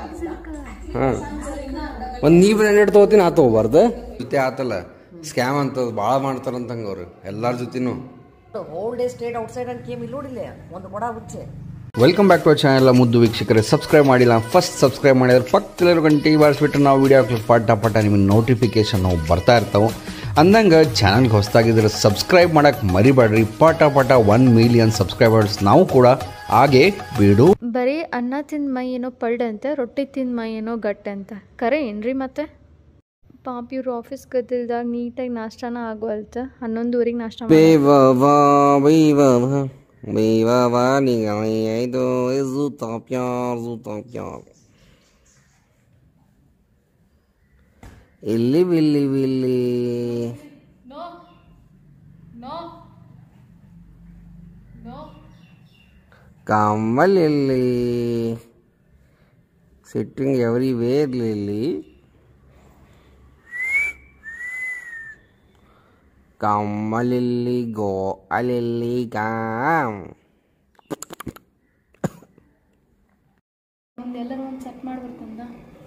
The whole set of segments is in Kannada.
ಹಾಂ ಒಂದು ನೀ ಬ್ರ್ಯಾಂಡೆಡ್ ತೊಗೋತೀನಿ ಆ ತೊಗೋಬಾರ್ದು ಜೊತೆ ಆತಲ್ಲ ಸ್ಕ್ಯಾಮ್ ಅಂತ ಭಾಳ ಮಾಡ್ತಾರಂತಂಗೆ ಅವ್ರು ಎಲ್ಲರ ಜೊತೆನೂ whole day state outside and came ಇಲ್ಲಿ ನೋಡಿಲ್ಲ ಒಂದು ಕೊಡ ಹುಚ್ಚೆ ವೆಲ್ಕಮ್ ಬ್ಯಾಕ್ ಟು ಚಾನೆಲ್ ಮುದ್ದು ವೀಕ್ಷಕರೇ ಸಬ್ಸ್ಕ್ರೈಬ್ ಮಾಡಿಲ್ಲ ಫಸ್ಟ್ ಸಬ್ಸ್ಕ್ರೈಬ್ ಮಾಡಿದ್ರೆ ಪಕ್ಕದಲ್ಲಿರೋ ಗಂಟೆ ಬಾರಿಸ್ಬಿಟ್ಟು ನಾವು ವೀಡಿಯೋ ಹಾಕ್ಲಿಕ್ಕೆ ಪಟ್ಟ ಪಟ್ಟ ನಿಮಗೆ ನೋಟಿಫಿಕೇಶನ್ ನಾವು ಬರ್ತಾ ಇರ್ತಾವೆ ಅಂದಂಗೆ ಚಾನಲ್ಗೆ ಹೊಸದಾಗಿದ್ರೆ ಸಬ್ಸ್ಕ್ರೈಬ್ ಮಾಡೋಕ್ಕೆ ಮರಿಬೇಡ್ರಿ ಪಟ ಪಟ ಒನ್ ಮಿಲಿಯನ್ ಸಬ್ಸ್ಕ್ರೈಬರ್ಸ್ ನಾವು ಕೂಡ ಹಾಗೆ ಬಿಡು ಬರೀ ಅನ್ನ ತಿಂದ ಮೈ ಏನೋ ಪಲ್ಡಂತೆ ರೊಟ್ಟಿ ತಿಂದ ಮೈ ಏನೋ ಗಟ್ಟಂತೆ ಕರೆ ಏನ್ರಿ ಮತ್ತೆ ಪಾಪ ಇವ್ರು ಆಫೀಸ್ ಗದ್ದಲ್ದಾಗ ನೀಟಾಗಿ ನಾಷ್ಟಾನ ಆಗೋಲ್ತ ಹನ್ನೊಂದುವರೆಗೆ ನಾಷ್ಟ ಮಾಡಿ ಇಲ್ಲಿ ಬಿಲ್ಲಿ ಬಿಲ್ಲಿ ಕಮ್ಮಲ್ಲಿ ಸಿಟ್ಟಿಂಗ್ ಎವ್ರಿ ವೇರ್ ಲಿಲ್ಲಿ ಕಮ್ಮಲಿಲ್ಲಿ ಗೋ ಅಲ್ಲಿಲ್ಲಿ ಕಾಮ್ ಎಲ್ಲರೂ ಒಂದು ಸೆಟ್ ಮಾಡ್ಬೇಕಂದ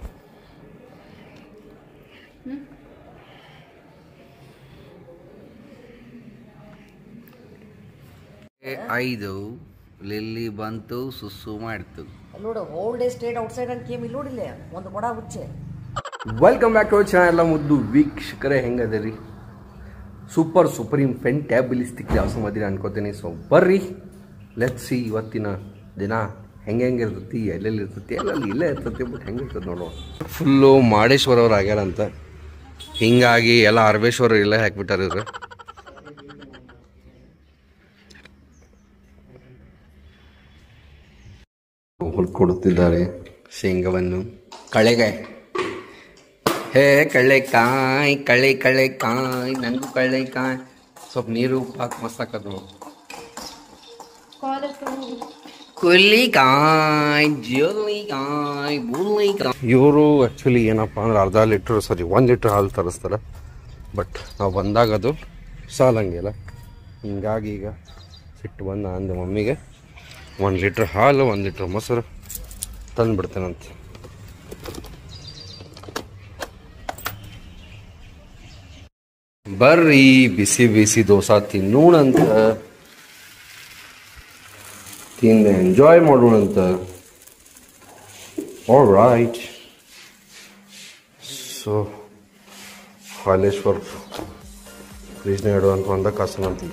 ಐದು ಲಿಲ್ಲಿ ಬಂತು ಸುಸ್ಸು ಮಾಡ್ತು ಅಲ್ಲಿ ನೋಡು whole day state outside and came ಇಲ್ಲಿ ನೋಡಿಲ್ಲ ಒಂದು ಕೊಡ ಹುಚ್ಚೆ ವೆಲ್ಕಮ್ ಬ್ಯಾಕ್ ಟು ಚಾನೆಲ್ ಮುದ್ದು ವೀಕ್ಷಕರೇ ಹೆಂಗದಿರಿ ಸೂಪರ್ ಸುಪ್ರೀಂ ಫೆಂಟ್ಯಾಬಿಲಿಸ್ಟಿಕ್ ಯಾವ ಮದಿನ ಅನ್ಕೋತೀನಿ ಸೊ ಬರ್ರಿ ಲೆಟ್ ಸಿ ಇವತ್ತಿನ ದಿನ ಹೆಂಗೆ ಹೆಂಗೆ ಇರ್ತೈತಿ ಎಲ್ಲೆಲ್ಲಿ ಇರ್ತೈತಿ ಎಲ್ಲೆಲ್ಲಿ ಇಲ್ಲೇ ಇರ್ತೈತಿ ಬಟ್ ಹೆಂಗೆ ಇರ್ತದೆ ನೋಡುವ ಫುಲ್ಲು ಮಾಡೇಶ್ವರ ಅವ್ರು ಆಗ್ಯಾರಂತ ಹಿಂಗಾಗಿ ಎಲ್ಲ ಅರಬೇಶ್ವರ ಇಲ್ಲೇ ಹಾಕ್ಬಿಟ್ಟಾರ ಇವ್ರು ಹುಡ್ಕೊಡುತ್ತಿದ್ದಾರೆ ಶೇಂಗವನ್ನು ಕಳೆಗಾಯಿ ಹೇ ಕಳ್ಳೆಕಾಯಿ ಕಳ್ಳೆ ಕಳ್ಳೆಕಾಯಿ ನನಗೂ ಕಳ್ಳೆಕಾಯಿ ಸ್ವಲ್ಪ ನೀರು ಉಪ್ಪು ಹಾಕಿ ಮಸ್ತ್ ಹಾಕೋದು ಕುಲ್ಲಿಕಾಯಿ ಜೋಲಿಕಾಯಿ ಬುಲ್ಲಿಕಾಯಿ ಇವರು ಆ್ಯಕ್ಚುಲಿ ಏನಪ್ಪ ಅಂದ್ರೆ ಅರ್ಧ ಲೀಟ್ರ್ ಸಾರಿ ಒಂದು ಲೀಟ್ರ್ ಹಾಲು ತರಿಸ್ತಾರೆ ಬಟ್ ನಾವು ಬಂದಾಗ ಅದು ಸಾಲಂಗಿಲ್ಲ ಹಿಂಗಾಗಿ ಈಗ ಸಿಟ್ಟು ಬಂದ ಅಂದೆ ಮಮ್ಮಿಗೆ ಒಂದು ಲೀಟ್ರ್ ಹಾಲು ಒಂದು ಲೀಟ್ರ್ ಮೊಸರು ತಂದುಬಿಡ್ತೇನಂತೆ ಬರ್ರಿ ಬಿಸಿ ಬಿಸಿ ದೋಸೆ ತಿನ್ನೋಣಂತ ತಿಂದು ಎಂಜಾಯ್ ಮಾಡೋಣಂತ ಆಲ್ ರೈಟ್ ಸೊ ಹಾಲೇಶ್ವರ್ ಫ್ರಿಜ್ನ ಇಡುವಂತ ಒಂದ ಕಾಸನಂತ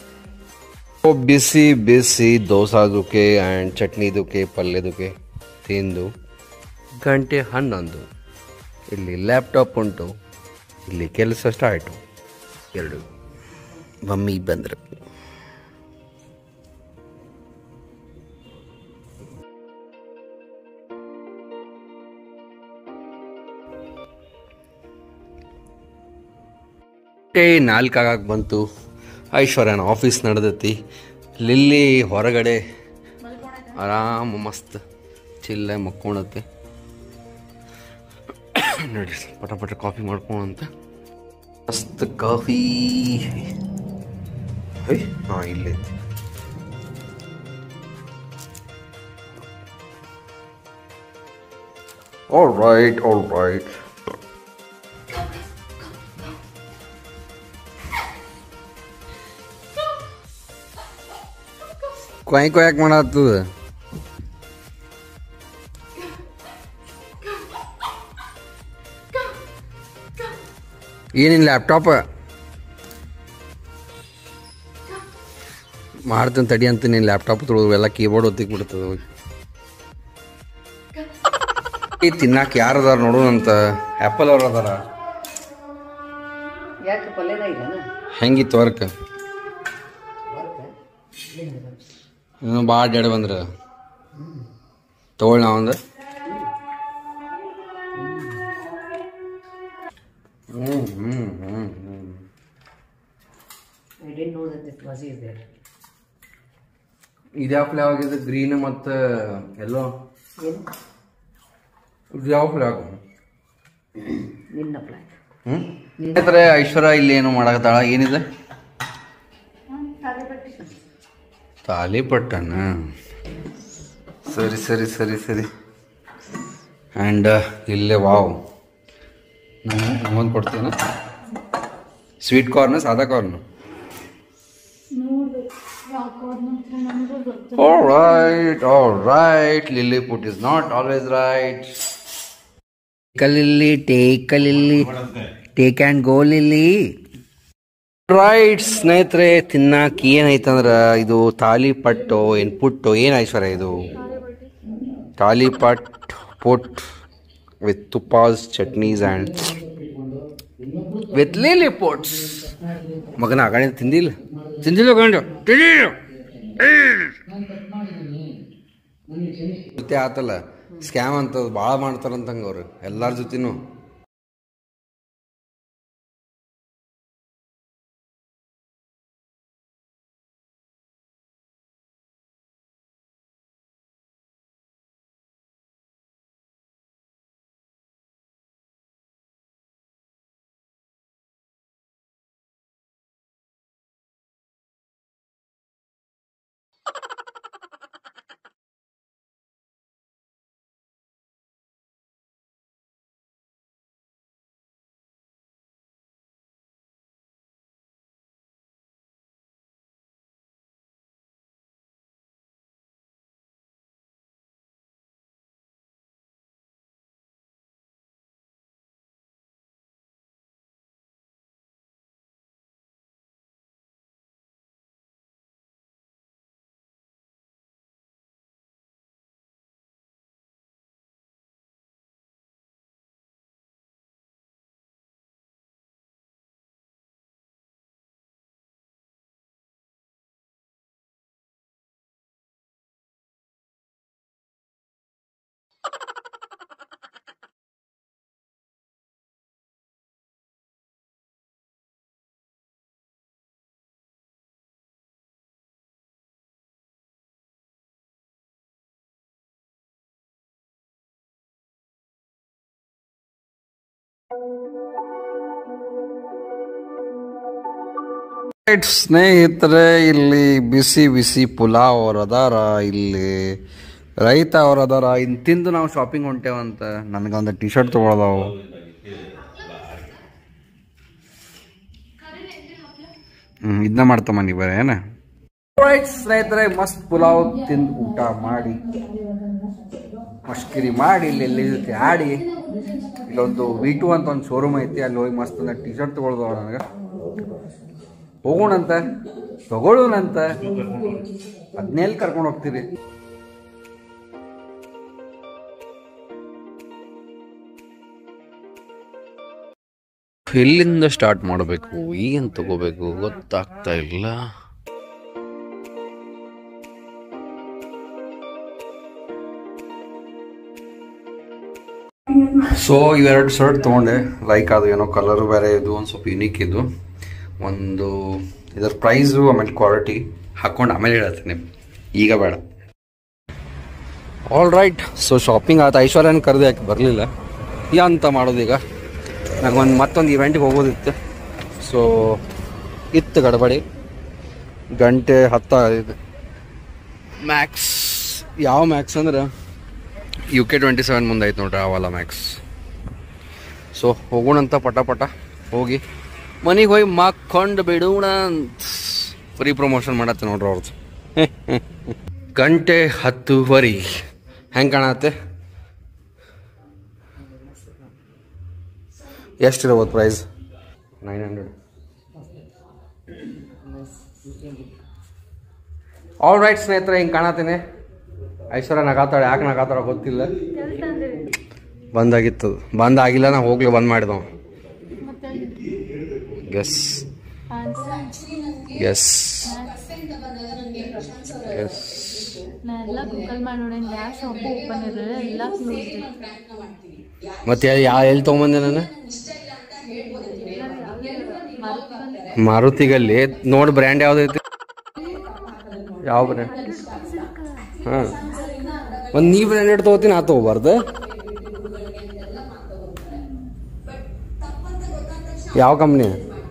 ಬಿಸಿ ಬಿಸಿ ದೋಸಾದುಕೆ ಆ್ಯಂಡ್ ಚಟ್ನಿದುಕೆ ಪಲ್ಯದುಕೆ ತಿಂದು ಗಂಟೆ ಹನ್ನೊಂದು ಇಲ್ಲಿ ಲ್ಯಾಪ್ಟಾಪ್ ಉಂಟು ಇಲ್ಲಿ ಕೆಲಸ ಸ್ಟಾರ್ಟು ಎರಡು ಮಮ್ಮಿ ಬಂದರು ಏ ನಾಲ್ಕಾಗಕ್ಕೆ ಬಂತು ಐಶ್ವರ್ಯನ ಆಫೀಸ್ ನಡೆದೈತಿ ಲಿಲ್ಲಿ ಹೊರಗಡೆ ಆರಾಮ ಮಸ್ತ್ ಚಿಲ್ಲ ಮಕ್ಕೊಳತ್ತೆ ನೋಡಿ ಪಟ ಪಟ ಕಾಫಿ ಮಾಡ್ಕೊಳಂತ ಮಸ್ತ್ ಕಾಫಿ ಹೈ ಹಾಂ ಇಲ್ಲೇ ಆಲ್ ರೈಟ್ ಆಲ್ ರೈಟ್ ಕೊಯ್ ಕೊಯ್ಯಾಕ್ ಮಾಡತ್ತದ ಏನಿಲ್ಲ ಲ್ಯಾಪ್ಟಾಪ್ ಮಾಡ್ತೀನಿ ತಡಿ ಅಂತ ನೀನು ಲ್ಯಾಪ್ಟಾಪ್ ತೊಗೊಳು ಎಲ್ಲ ಕೀಬೋರ್ಡ್ ಒತ್ತಿಕ್ ಬಿಡ್ತದ ಹೋಗಿ ಈ ತಿನ್ನಾಕ ಯಾರು ಅದಾರ ನೋಡೋಣಂತ ಆ್ಯಪಲ್ ಅವ್ರು ಅದಾರ ಯಾಕೆ ಪಲ್ಯದ ಇಲ್ಲ ಹೆಂಗಿತ್ತು ವರ್ಕ್ ಇನ್ನೂ ಭಾಳ ಡ್ಯಾಡ್ ಬಂದ್ರ ತಗೊಳ್ ನಾವೊಂದು ಹ್ಞೂ ಹ್ಞೂ ಹ್ಞೂ ಹ್ಞೂ I didn't know that this was is there ಇದ್ಯಾವ ಫ್ಲೇವ್ ಆಗಿದೆ ಗ್ರೀನ್ ಮತ್ತು ಎಲ್ಲೋ ಏನು ಇದು ಯಾವ ಫ್ಲೇವ್ ನಿನ್ನ ಪ್ಲಾನ್ ಹ್ಞೂ ಸ್ನೇಹಿತರೆ ಐಶ್ವರ್ಯ ಇಲ್ಲಿ ಏನು ಮಾಡಕತ್ತಾಳ ಏನಿದೆ ತಾಲಿಪಟ್ಟನ ಸರಿ ಸರಿ ಸರಿ ಸರಿ ಆ್ಯಂಡ್ ಇಲ್ಲೇ ವಾವ್ ನಾನು ನಮ್ಮೊಂದು ಕೊಡ್ತೀನ ಸ್ವೀಟ್ ಕಾರ್ನ್ ಸಾದಾ corn All right, all right. Lilliput is not always right. Take a lily, take a lily, take and go lily. Right ಸ್ನೇಹಿತರೆ ತಿನ್ನಕ್ಕೆ ಏನೈತಂದ್ರೆ ಇದು ತಾಲಿಪಟ್ಟು ಏನು ಪುಟ್ಟು ಏನು ಐಶ್ವರ್ಯ ಇದು ತಾಲಿಪಟ್ ಪುಟ್ ವಿತ್ ತುಪ್ಪಾಸ್ chutneys and with Lily puts ಮಗನ ಆ ಕಡೆ ತಿಂದಿಲ್ಲ ತಿಂದಿಲ್ಲ ಗಂಡು ತಿಂದಿಲ್ಲ ಜೊತೆ ಆತಲ್ಲ ಸ್ಕ್ಯಾಮ್ ಅಂತ ಭಾಳ ಮಾಡ್ತಾರಂತಂಗ ಅವ್ರು ಎಲ್ಲಾರ ಜೊತೆನೂ ರೈಟ್ ಸ್ನೇಹಿತರೆ ಇಲ್ಲಿ ಬಿಸಿ ಬಿಸಿ ಪುಲಾವ್ ಅವ್ರ ಅದಾರ ಇಲ್ಲಿ ರೈತ ಅವ್ರ ಅದಾರ ಇನ್ ತಿಂದು ನಾವು ಶಾಪಿಂಗ್ ಹೊಂಟೇವಂತ ನನಗೊಂದು ಟಿ ಶರ್ಟ್ ತೊಗೊಳದಾವು ಹ್ಮ್ ಇದನ್ನ ಮಾಡ್ತಮ್ಮ ನೀವು ಬರೀ ಏನ ರೈಟ್ ಸ್ನೇಹಿತರೆ ಮಸ್ತ್ ಪುಲಾವ್ ತಿಂದು ಊಟ ಮಾಡಿ ಮಷ್ಕಿರಿ ಮಾಡಿ ಇಲ್ಲಿ ಎಲ್ಲಿ ಜೊತೆ ಆಡಿ ಇಲ್ಲೊಂದು ವಿ ಟು ಅಂತ ಒಂದು ಶೋರೂಮ್ ಐತಿ ಅಲ್ಲಿ ಹೋಗಿ ಮಸ್ತ್ ಒಂದು ಟಿ ಶರ್ಟ್ ತೊಗೊಳ್ದವ ನನಗೆ ಹೋಗೋಣಂತ ತಗೊಳ್ಳೋಣಂತ ಅದನ್ನೆಲ್ಲಿ ಕರ್ಕೊಂಡು ಹೋಗ್ತೀರಿ ಎಲ್ಲಿಂದ ಸ್ಟಾರ್ಟ್ ಮಾಡಬೇಕು ಏನು ತಗೋಬೇಕು ಗೊತ್ತಾಗ್ತಾ ಇಲ್ಲ ಸೊ ಇವೆರಡು ಶರ್ಟ್ ತೊಗೊಂಡೆ ಲೈಕ್ ಅದು ಏನೋ ಕಲರ್ ಬೇರೆ ಇದು ಒಂದು ಸ್ವಲ್ಪ ಯುನೀಕ್ ಇದು ಒಂದು ಇದರ ಪ್ರೈಸು ಆಮೇಲೆ ಕ್ವಾಲಿಟಿ ಹಾಕ್ಕೊಂಡು ಆಮೇಲೆ ಹೇಳ್ತೀನಿ ಈಗ ಬೇಡ ಆಲ್ ರೈಟ್ ಸೊ ಶಾಪಿಂಗ್ ಆಯ್ತು ಐಶ್ವರ್ಯನ ಕರೆದು ಯಾಕೆ ಬರಲಿಲ್ಲ ಅಂತ ಮಾಡೋದು ಈಗ ನಂಗೊಂದು ಮತ್ತೊಂದು ಇವೆಂಟಿಗೆ ಹೋಗೋದಿತ್ತು ಸೊ ಇತ್ತು ಗಡಬಡಿ ಗಂಟೆ ಹತ್ತ ಇದು ಮ್ಯಾಕ್ಸ್ ಯಾವ ಮ್ಯಾಕ್ಸ್ ಅಂದ್ರೆ ಯು ಕೆ ಟ್ವೆಂಟಿ ಸೆವೆನ್ ಮುಂದೆ ಐತೆ ನೋಡ್ರಿ ಅವಲ್ಲ ಮ್ಯಾಕ್ಸ್ ಸೊ ಹೋಗೋಣಂತ ಪಟ ಪಟ ಹೋಗಿ ಮನೆಗೆ ಹೋಗಿ ಮಕ್ಕೊಂಡು ಬಿಡೋಣ ಅಂತ ಫ್ರೀ ಪ್ರಮೋಷನ್ ಮಾಡತ್ತೆ ನೋಡ್ರಿ ಅವ್ರದ್ದು ಗಂಟೆ ಹತ್ತುವರೆ ಹೆಂಗೆ ಕಾಣತ್ತೆ ಎಷ್ಟಿರ್ಬೋದು price nine hundred all right ಸ್ನೇಹಿತರೆ ಹಿಂಗೆ ಕಾಣತೀನಿ ಐಶ್ವರ್ಯ ನಗಾತಾಳೆ ಯಾಕೆ ನಗಾತಾಳ ಗೊತ್ತಿಲ್ಲ ಬಂದಾಗಿತ್ತು ಬಂದ್ ಆಗಿಲ್ಲ ನಾ ಹೋಗ್ಲಿ ಬಂದ್ ಮಾಡಿದವ ಎಸ್ ಎಸ್ ಎಸ್ ನಾ ಎಲ್ಲ ಗೂಗಲ್ ಮಾಡಿ ನೋಡೇನ್ ಯಾವ ಶಾಪ್ ಓಪನ್ ಇರಲಿಲ್ಲ ಎಲ್ಲ ಕ್ಲೋಸ್ ಮತ್ತೆ ಯಾವ ಎಲ್ಲಿ ತೊಗೊಂಬಂದೆ ನಾನು ಮಾರುತಿಗಲ್ಲಿ ನೋಡಿ ಬ್ರ್ಯಾಂಡ್ ಯಾವ್ದೈತಿ ಯಾವ ಬ್ರ್ಯಾಂಡ್ ಹಾಂ ಒಂದು ನೀ ಬ್ರ್ಯಾಂಡೆಡ್ ತೊಗೋತೀನಿ ಆ ತೊಗೋಬಾರ್ದು ಯಾವ ಕಂಪ್ನಿ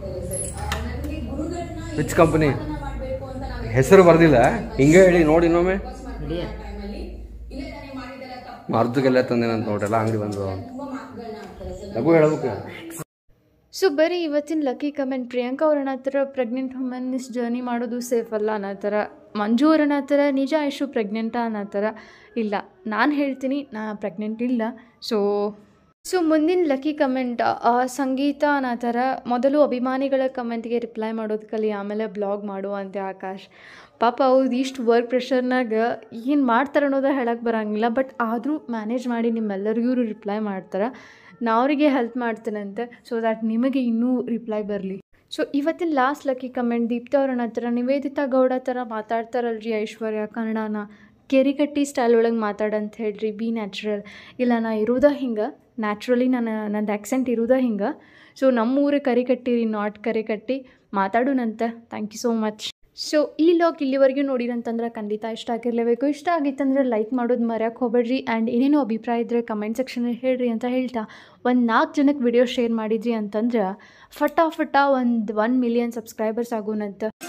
ವಿಚ್ ಕಂಪ್ನಿ ಹೆಸರು ಬರ್ದಿಲ್ಲ ಹಿಂಗೆ ಹೇಳಿ ನೋಡಿ ಇನ್ನೊಮ್ಮೆ ಮಾರುತಿಗೆಲ್ಲ ತಂದೇನಂತ ನೋಡ್ರಲ್ಲ ಅಂಗಡಿ ಬಂದು ಲಘು ಹೇಳ್ಬೇಕು ಸೊ ಬರೀ ಇವತ್ತಿನ ಲಕ್ಕಿ ಕಮೆಂಟ್ ಪ್ರಿಯಾಂಕಾ ಅವ್ರ ಹತ್ರ ಪ್ರೆಗ್ನೆಂಟ್ ವುಮೆನ್ಸ್ ಜರ್ನಿ ಮಾಡೋದು ಸೇಫ್ ಅಲ್ಲ ಅನ್ನೋ ಥರ ಮಂಜು ಅವ್ರ ಹತ್ರ ನಿಜ ಎಷ್ಟು ಪ್ರೆಗ್ನೆಂಟಾ ಅನ್ನೋ ಥರ ಇಲ್ಲ ನಾನು ಹೇಳ್ತೀನಿ ನಾ ಪ್ರೆಗ್ನೆಂಟ್ ಇಲ್ಲ ಸೊ ಸೊ ಮುಂದಿನ ಲಕ್ಕಿ ಕಮೆಂಟ್ ಸಂಗೀತ ಅನ್ನೋ ಥರ ಮೊದಲು ಅಭಿಮಾನಿಗಳ ಕಮೆಂಟ್ಗೆ ರಿಪ್ಲೈ ಮಾಡೋದು ಕಲಿ ಆಮೇಲೆ ಬ್ಲಾಗ್ ಮಾಡುವಂತೆ ಆಕಾಶ್ ಪಾಪ ಅವ್ರು ಇಷ್ಟು ವರ್ಕ್ ಪ್ರೆಷರ್ನಾಗ ಏನು ಮಾಡ್ತಾರೆ ಅನ್ನೋದು ಹೇಳಕ್ಕೆ ಬರೋಂಗಿಲ್ಲ ಬಟ್ ಆದರೂ ಮ್ಯಾನೇಜ್ ಮಾಡಿ ನಿಮ್ಮೆಲ್ಲರಿಗೂ ರಿಪ್ಲೈ ಮಾಡ್ತಾರೆ ನಾ ಅವರಿಗೆ ಹೆಲ್ಪ್ ಮಾಡ್ತೇನಂತೆ ಸೊ ದ್ಯಾಟ್ ನಿಮಗೆ ಇನ್ನೂ ರಿಪ್ಲೈ ಬರಲಿ ಸೊ ಇವತ್ತಿನ ಲಾಸ್ಟ್ ಲಕ್ಕಿ ಕಮೆಂಟ್ ದೀಪ್ತಿ ಅವ್ರನ್ನ ಹತ್ರ ನಿವೇದಿತಾ ಗೌಡ ಥರ ಮಾತಾಡ್ತಾರಲ್ರಿ ಐಶ್ವರ್ಯ ಕನ್ನಡನ ಕೆರಿಕಟ್ಟಿ ಸ್ಟೈಲ್ ಒಳಗೆ ಮಾತಾಡಂತ ಹೇಳ್ರಿ ಬಿ ನ್ಯಾಚುರಲ್ ಇಲ್ಲ ನಾ ಇರೋದ ಹಿಂಗೆ ನ್ಯಾಚುರಲಿ ನನ್ನ ನಂದು ಆ್ಯಕ್ಸೆಂಟ್ ಇರೋದ ಹಿಂಗೆ ಸೊ ನಮ್ಮ ಊರು ಕರಿಕಟ್ಟಿರಿ ನಾಟ್ ಕರಿಕಟ್ಟಿ ಮಾತಾಡೋಣಂತೆ thank you so much so ಈ ಲಾಗ್ ಇಲ್ಲಿವರೆಗೂ ನೋಡಿರಂತಂದ್ರೆ ಖಂಡಿತ ಇಷ್ಟ ಆಗಿರಲೇಬೇಕು ಇಷ್ಟ ಆಗಿತ್ತಂದ್ರೆ ಲೈಕ್ ಮಾಡೋದು ಮರ್ಯಾಕೆ ಹೋಗ್ಬೇಡ್ರಿ ಆ್ಯಂಡ್ ಏನೇನೋ ಅಭಿಪ್ರಾಯ ಇದ್ದರೆ ಕಮೆಂಟ್ ಸೆಕ್ಷನಲ್ಲಿ ಹೇಳ್ರಿ ಅಂತ ಹೇಳ್ತಾ ಒಂದು ನಾಲ್ಕು ಜನಕ್ಕೆ ವಿಡಿಯೋ ಶೇರ್ ಮಾಡಿದ್ರಿ ಅಂತಂದ್ರೆ ಫಟಾ ಫಟಾ ಒಂದು ಒನ್ ಮಿಲಿಯನ್ ಸಬ್ಸ್ಕ್ರೈಬರ್ಸ್ ಆಗೋಣಂತ